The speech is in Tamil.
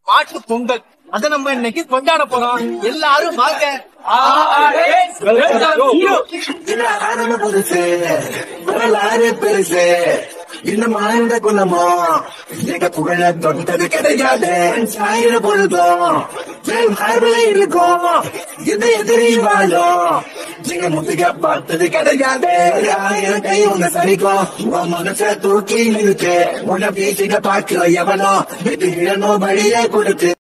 மாட்டு பொங்கல் அத நம்ம இன்னைக்கு கொண்டாட போறோம் எல்லாரும் வாங்க இதுல ஆரம்ப புதுசு வரலாறு பெருசு இந்த மாநில குலமோ எங்க புகழ தொட்டது கிடையாது சாயிர பொழுதும் மார்பிள இருக்கும் எது எதிரி வாழும் எங்க முத்துக பார்த்தது கிடையாது ஆயிரம் கை உங்க சரிக்கும் உன் மனச தூக்கி இருக்கு உன்னை பேசிக்க பார்க்கல எவனோ வெற்றி இழனோ வழியே கொடுத்து